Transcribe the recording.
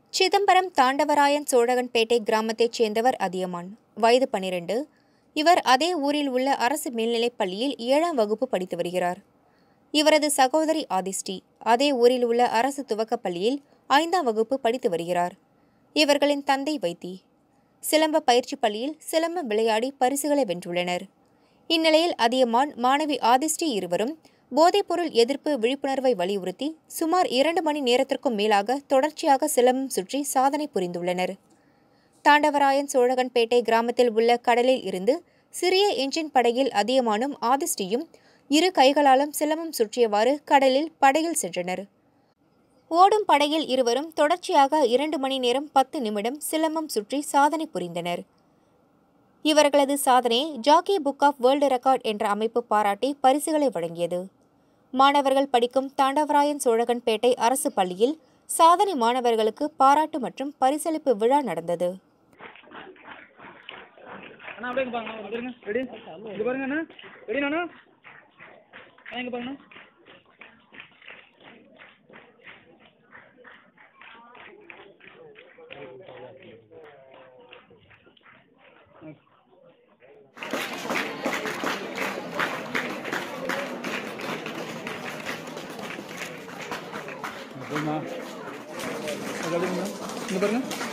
சிதம்பரம் தாண்டவராயன் சோழகன்பேட்டை கிராமத்தைச் சேர்ந்தவர் அதியமான் வயது பனிரெண்டு இவர் அதே ஊரில் உள்ள அரசு மேல்நிலைப் பள்ளியில் ஏழாம் வகுப்பு படித்து வருகிறார் இவரது சகோதரி ஆதிஸ்டி அதே ஊரில் உள்ள அரசு துவக்கப் பள்ளியில் ஐந்தாம் வகுப்பு படித்து வருகிறார் இவர்களின் தந்தை வைத்தி சிலம்ப பயிற்சி பள்ளியில் சிலம்பம் விளையாடி பரிசுகளை வென்றுள்ளனர் இந்நிலையில் அதியமான் மாணவி ஆதிஸ்டி இருவரும் போதைப்பொருள் எதிர்ப்பு விழிப்புணர்வை வலியுறுத்தி சுமார் இரண்டு மணி நேரத்திற்கும் மேலாக தொடர்ச்சியாக சிலம்பம் சுற்றி சாதனை புரிந்துள்ளனர் தாண்டவராயன் சோழகன்பேட்டை கிராமத்தில் உள்ள கடலில் இருந்து சிறிய என்ஜின் படகில் அதியமானும் ஆதிஸ்டியும் இரு கைகளாலும் சிலம்பம் சுற்றியவாறு கடலில் படகில் சென்றனர் ஓடும் படகில் இருவரும் தொடர்ச்சியாக இரண்டு மணி நேரம் பத்து நிமிடம் சிலம்பம் சுற்றி சாதனை புரிந்தனர் இவர்களது சாதனையை Jackie book of world record என்ற அமைப்பு பாராட்டி பரிசுகளை வழங்கியது மாணவர்கள் படிக்கும் தாண்டவராயன் சோழகன்பேட்டை அரசு பள்ளியில் சாதனை மாணவர்களுக்கு பாராட்டு மற்றும் பரிசளிப்பு விழா நடந்தது அண்ணா அப்படியே இங்க பாருங்க இங்க பாருங்க ரெடி இங்க பாருங்க அண்ணா ரெடி அண்ணா அண்ணா இங்க பாருங்க போமா இங்க பாருங்க